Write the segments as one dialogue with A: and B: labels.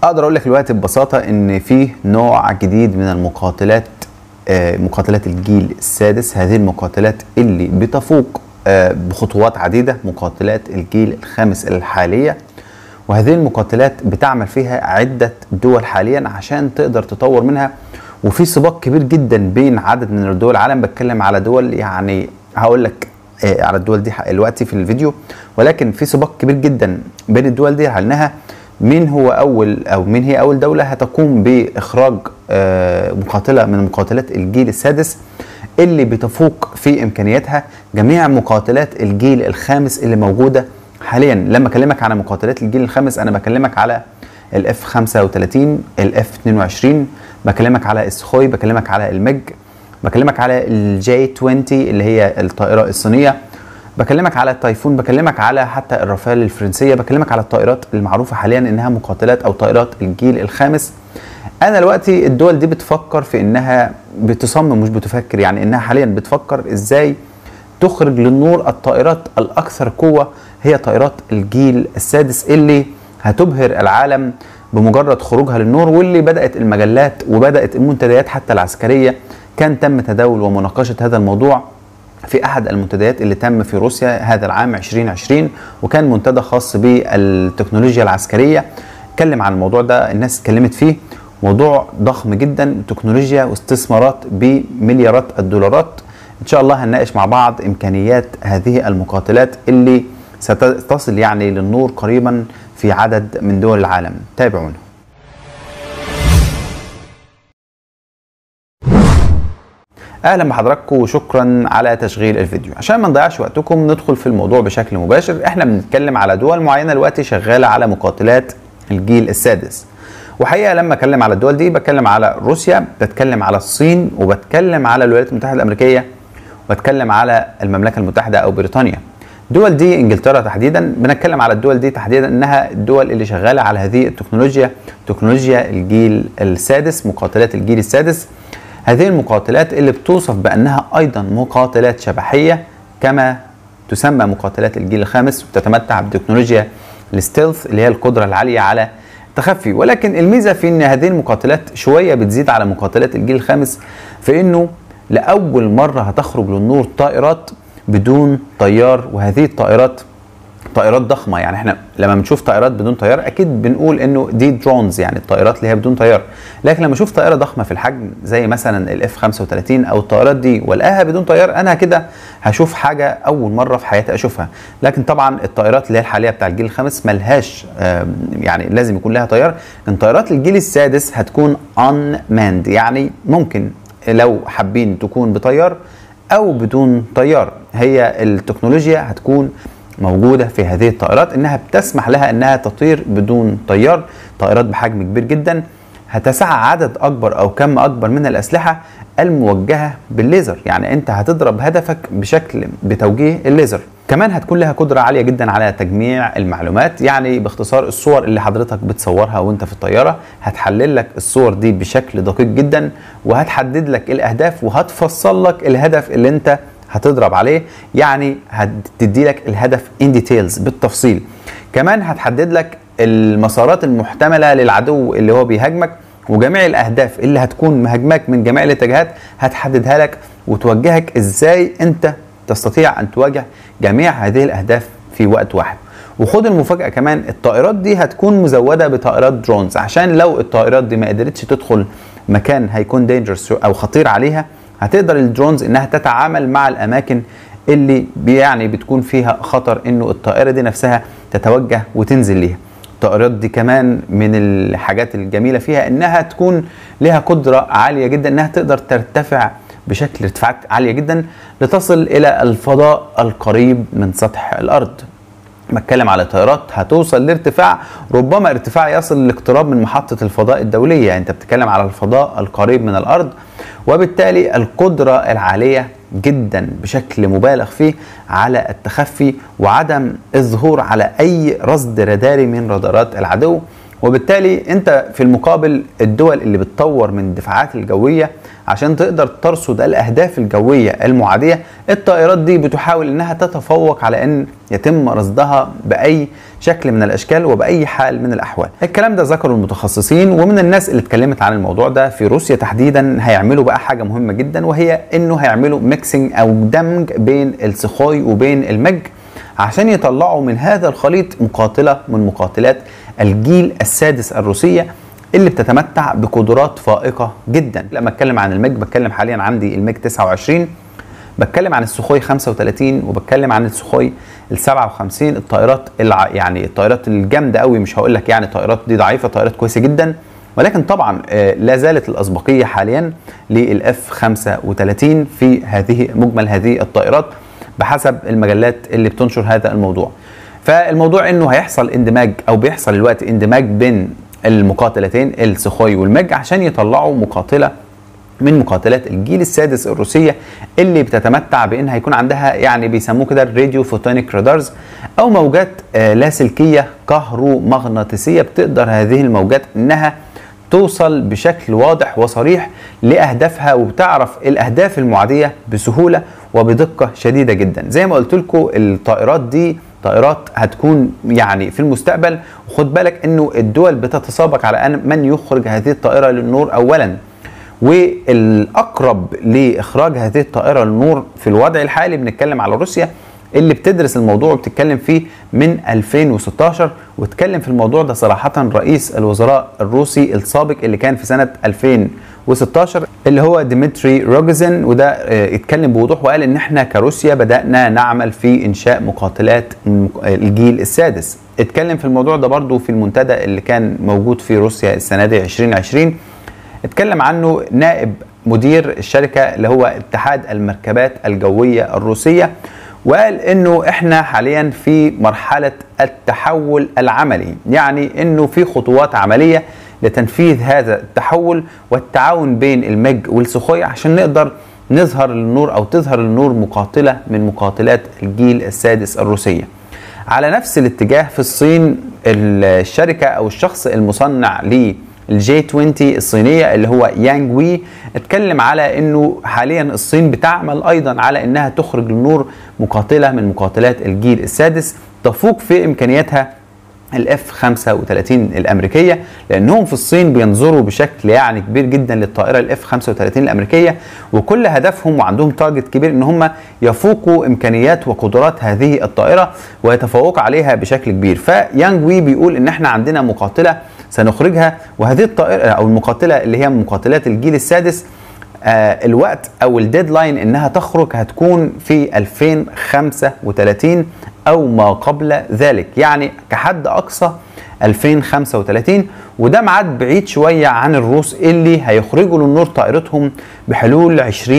A: اقدر اقول لك دلوقتي ببساطه ان في نوع جديد من المقاتلات آه، مقاتلات الجيل السادس هذه المقاتلات اللي بتفوق آه، بخطوات عديده مقاتلات الجيل الخامس الحاليه وهذه المقاتلات بتعمل فيها عده دول حاليا عشان تقدر تطور منها وفي سباق كبير جدا بين عدد من الدول العالم بتكلم على دول يعني هقول لك آه، على الدول دي دلوقتي في الفيديو ولكن في سباق كبير جدا بين الدول دي على انها مين هو اول او مين هي اول دوله هتقوم باخراج آه، مقاتله من مقاتلات الجيل السادس اللي بتفوق في امكانياتها جميع مقاتلات الجيل الخامس اللي موجوده حاليا لما اكلمك على مقاتلات الجيل الخامس انا بكلمك على الاف 35 الاف 22 بكلمك على السخوي بكلمك على المج بكلمك على الجي 20 اللي هي الطائره الصينيه بكلمك على التايفون بكلمك على حتى الرافال الفرنسيه بكلمك على الطائرات المعروفه حاليا انها مقاتلات او طائرات الجيل الخامس انا دلوقتي الدول دي بتفكر في انها بتصمم مش بتفكر يعني انها حاليا بتفكر ازاي تخرج للنور الطائرات الاكثر قوه هي طائرات الجيل السادس اللي هتبهر العالم بمجرد خروجها للنور واللي بدات المجلات وبدات المنتديات حتى العسكريه كان تم تداول ومناقشه هذا الموضوع في احد المنتديات اللي تم في روسيا هذا العام 2020 وكان منتدى خاص بالتكنولوجيا العسكريه اتكلم عن الموضوع ده الناس اتكلمت فيه موضوع ضخم جدا تكنولوجيا واستثمارات بمليارات الدولارات ان شاء الله هنناقش مع بعض امكانيات هذه المقاتلات اللي ستصل يعني للنور قريبا في عدد من دول العالم تابعونا اهلا بحضراتكم وشكرا على تشغيل الفيديو عشان ما نضيعش وقتكم ندخل في الموضوع بشكل مباشر احنا بنتكلم على دول معينه دلوقتي شغاله على مقاتلات الجيل السادس وحقيقه لما اتكلم على الدول دي بتكلم على روسيا بتكلم على الصين وبتكلم على الولايات المتحده الامريكيه وبتكلم على المملكه المتحده او بريطانيا الدول دي انجلترا تحديدا بنتكلم على الدول دي تحديدا انها الدول اللي شغاله على هذه التكنولوجيا تكنولوجيا الجيل السادس مقاتلات الجيل السادس هذه المقاتلات اللي بتوصف بانها ايضا مقاتلات شبحيه كما تسمى مقاتلات الجيل الخامس وتتمتع بتكنولوجيا الستيلث اللي هي القدره العاليه على التخفي ولكن الميزه في ان هذه المقاتلات شويه بتزيد على مقاتلات الجيل الخامس في انه لاول مره هتخرج للنور طائرات بدون طيار وهذه الطائرات طائرات ضخمه يعني احنا لما بنشوف طائرات بدون طيار اكيد بنقول انه دي درونز يعني الطائرات اللي هي بدون طيار لكن لما اشوف طائره ضخمه في الحجم زي مثلا الاف 35 او الطائرات دي والاقيها بدون طيار انا كده هشوف حاجه اول مره في حياتي اشوفها لكن طبعا الطائرات اللي هي الحاليه بتاع الجيل الخامس ملهاش يعني لازم يكون لها طيار لكن طائرات الجيل السادس هتكون ان ماند يعني ممكن لو حابين تكون بطيار او بدون طيار هي التكنولوجيا هتكون موجودة في هذه الطائرات انها بتسمح لها انها تطير بدون طيار طائرات بحجم كبير جدا هتسع عدد اكبر او كم اكبر من الاسلحة الموجهة بالليزر يعني انت هتضرب هدفك بشكل بتوجيه الليزر كمان هتكون لها قدرة عالية جدا على تجميع المعلومات يعني باختصار الصور اللي حضرتك بتصورها وانت في الطيارة هتحلل لك الصور دي بشكل دقيق جدا وهتحدد لك الاهداف وهتفصل لك الهدف اللي انت هتضرب عليه يعني هتدي لك الهدف ان ديتيلز بالتفصيل كمان هتحدد لك المسارات المحتمله للعدو اللي هو بيهاجمك وجميع الاهداف اللي هتكون مهاجماك من جميع الاتجاهات هتحددها لك وتوجهك ازاي انت تستطيع ان تواجه جميع هذه الاهداف في وقت واحد وخد المفاجاه كمان الطائرات دي هتكون مزوده بطائرات درونز عشان لو الطائرات دي ما قدرتش تدخل مكان هيكون دينجرس او خطير عليها هتقدر الدرونز انها تتعامل مع الاماكن اللي يعني بتكون فيها خطر انه الطائره دي نفسها تتوجه وتنزل ليها الطائرات دي كمان من الحاجات الجميله فيها انها تكون لها قدره عاليه جدا انها تقدر ترتفع بشكل ارتفاعات عاليه جدا لتصل الى الفضاء القريب من سطح الارض بتكلم على طائرات هتوصل لارتفاع ربما ارتفاع يصل لاقتراب من محطة الفضاء الدولية يعني انت بتتكلم على الفضاء القريب من الارض وبالتالي القدرة العالية جدا بشكل مبالغ فيه على التخفي وعدم الظهور على اي رصد راداري من رادارات العدو وبالتالي انت في المقابل الدول اللي بتطور من الدفاعات الجويه عشان تقدر ترصد الاهداف الجويه المعاديه الطائرات دي بتحاول انها تتفوق على ان يتم رصدها باي شكل من الاشكال وباي حال من الاحوال الكلام ده ذكره المتخصصين ومن الناس اللي اتكلمت عن الموضوع ده في روسيا تحديدا هيعملوا بقى حاجه مهمه جدا وهي انه هيعملوا ميكسينج او دمج بين السخوي وبين المج عشان يطلعوا من هذا الخليط مقاتله من مقاتلات الجيل السادس الروسيه اللي بتتمتع بقدرات فائقه جدا لما اتكلم عن المج بتكلم حاليا عندي المج 29 بتكلم عن السخوي 35 وبتكلم عن السخوي ال 57 الطائرات الع... يعني الطائرات الجامده قوي مش هقول لك يعني الطائرات دي ضعيفه طائرات كويسه جدا ولكن طبعا آه، لا زالت الاسبقيه حاليا للاف 35 في هذه مجمل هذه الطائرات بحسب المجلات اللي بتنشر هذا الموضوع فالموضوع انه هيحصل اندماج او بيحصل الوقت اندماج بين المقاتلتين السخوي والمج عشان يطلعوا مقاتله من مقاتلات الجيل السادس الروسيه اللي بتتمتع بان هيكون عندها يعني بيسموه كده الراديو فوتونيك رادارز او موجات آه، لاسلكيه كهرومغناطيسيه بتقدر هذه الموجات انها توصل بشكل واضح وصريح لاهدافها وبتعرف الاهداف المعاديه بسهوله وبدقه شديده جدا زي ما قلت لكم الطائرات دي طائرات هتكون يعني في المستقبل وخد بالك انه الدول بتتسابق على ان من يخرج هذه الطائره للنور اولا والاقرب لاخراج هذه الطائره للنور في الوضع الحالي بنتكلم على روسيا اللي بتدرس الموضوع وبتتكلم فيه من 2016 واتكلم في الموضوع ده صراحة رئيس الوزراء الروسي السابق اللي كان في سنة 2016 اللي هو ديمتري روجزن وده آه، اتكلم بوضوح وقال ان احنا كروسيا بدأنا نعمل في انشاء مقاتلات من مق- الجيل السادس اتكلم في الموضوع ده برضو في المنتدى اللي كان موجود في روسيا السنة دي 2020 اتكلم عنه نائب مدير الشركة اللي هو اتحاد المركبات الجوية الروسية وقال انه احنا حاليا في مرحلة التحول العملي يعني انه في خطوات عملية لتنفيذ هذا التحول والتعاون بين المج والسخوي عشان نقدر نظهر للنور او تظهر للنور مقاتلة من مقاتلات الجيل السادس الروسية على نفس الاتجاه في الصين الشركة او الشخص المصنع ليه الجي 20 الصينيه اللي هو يانج وي اتكلم على انه حاليا الصين بتعمل ايضا على انها تخرج للنور مقاتله من مقاتلات الجيل السادس تفوق في امكانياتها الاف 35 الامريكيه لانهم في الصين بينظروا بشكل يعني كبير جدا للطائره الاف 35 الامريكيه وكل هدفهم وعندهم تارجت كبير ان هم يفوقوا امكانيات وقدرات هذه الطائره ويتفوقوا عليها بشكل كبير فيانج وي بيقول ان احنا عندنا مقاتله سنخرجها وهذه الطائره او المقاتله اللي هي مقاتلات الجيل السادس آه الوقت او الديدلاين انها تخرج هتكون في 2035 او ما قبل ذلك يعني كحد اقصى 2035 وده ميعاد بعيد شويه عن الروس اللي هيخرجوا للنور طائرتهم بحلول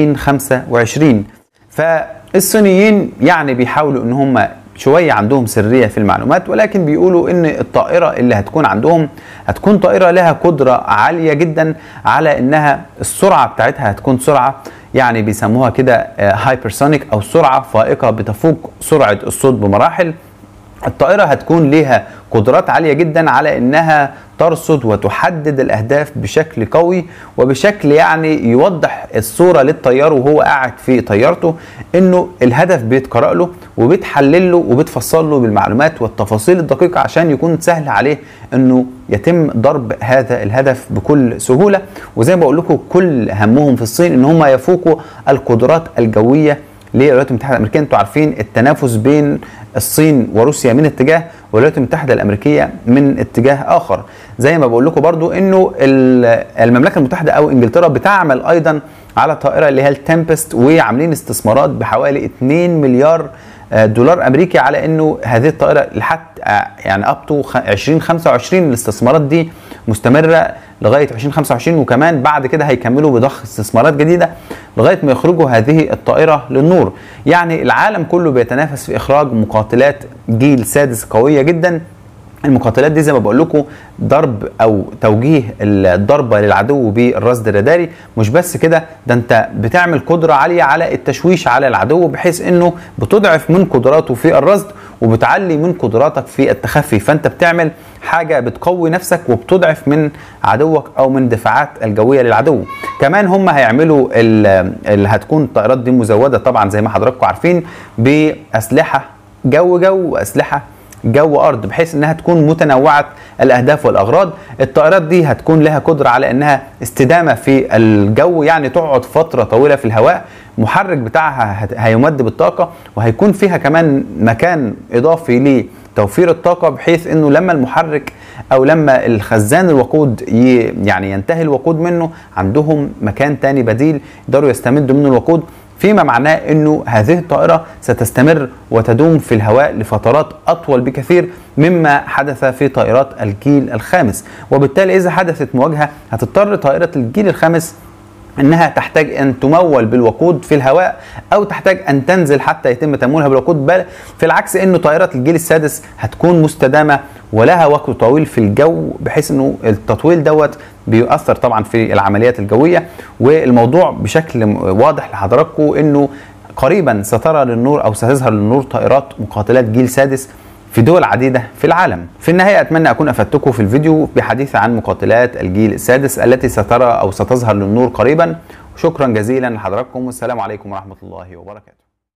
A: 2025 فالصينيين يعني بيحاولوا ان هم شويه عندهم سريه في المعلومات ولكن بيقولوا ان الطائره اللي هتكون عندهم هتكون طائره لها قدره عاليه جدا على انها السرعه بتاعتها هتكون سرعه يعني بيسموها كده هايبرسونيك او سرعه فائقه بتفوق سرعه الصوت بمراحل الطائرة هتكون ليها قدرات عالية جدا على انها ترصد وتحدد الاهداف بشكل قوي وبشكل يعني يوضح الصورة للطيار وهو قاعد في طيارته انه الهدف بيتقرأ له وبتحلل له وبتفصل له بالمعلومات والتفاصيل الدقيقة عشان يكون سهل عليه انه يتم ضرب هذا الهدف بكل سهولة وزي ما بقول لكم كل همهم في الصين ان هم يفوقوا القدرات الجوية للولايات المتحده الامريكيه انتوا عارفين التنافس بين الصين وروسيا من اتجاه والولايات المتحده الامريكيه من اتجاه اخر زي ما بقول لكم برضو انه المملكه المتحده او انجلترا بتعمل ايضا على طائره اللي هي التمبست وعاملين استثمارات بحوالي 2 مليار دولار امريكي على انه هذه الطائره لحد يعني اب تو 2025 الاستثمارات دي مستمره لغايه 2025 وكمان بعد كده هيكملوا بضخ استثمارات جديده لغايه ما يخرجوا هذه الطائره للنور يعني العالم كله بيتنافس في اخراج مقاتلات جيل سادس قويه جدا المقاتلات دي زي ما بقول لكم ضرب او توجيه الضربه للعدو بالرصد الراداري مش بس كده ده انت بتعمل قدره عاليه على التشويش على العدو بحيث انه بتضعف من قدراته في الرصد وبتعلي من قدراتك في التخفي فانت بتعمل حاجه بتقوي نفسك وبتضعف من عدوك او من دفاعات الجويه للعدو كمان هم هيعملوا اللي هتكون الطائرات دي مزوده طبعا زي ما حضراتكم عارفين باسلحه جو جو واسلحه جو ارض بحيث انها تكون متنوعه الاهداف والاغراض الطائرات دي هتكون لها قدره على انها استدامه في الجو يعني تقعد فتره طويله في الهواء محرك بتاعها هيمد بالطاقه وهيكون فيها كمان مكان اضافي لتوفير الطاقه بحيث انه لما المحرك او لما الخزان الوقود يعني ينتهي الوقود منه عندهم مكان تاني بديل يقدروا يستمدوا منه الوقود فيما معناه انه هذه الطائره ستستمر وتدوم في الهواء لفترات اطول بكثير مما حدث في طائرات الجيل الخامس وبالتالي اذا حدثت مواجهه هتضطر طائره الجيل الخامس انها تحتاج ان تمول بالوقود في الهواء او تحتاج ان تنزل حتى يتم تمويلها بالوقود بل في العكس انه طائره الجيل السادس هتكون مستدامه ولها وقت طويل في الجو بحيث انه التطويل دوت بيؤثر طبعا في العمليات الجويه والموضوع بشكل واضح لحضراتكم انه قريبا سترى للنور او ستظهر للنور طائرات مقاتلات جيل سادس في دول عديدة في العالم في النهاية أتمنى أكون أفدتكم في الفيديو بحديث عن مقاتلات الجيل السادس التي سترى أو ستظهر للنور قريبا شكرا جزيلا لحضراتكم والسلام عليكم ورحمة الله وبركاته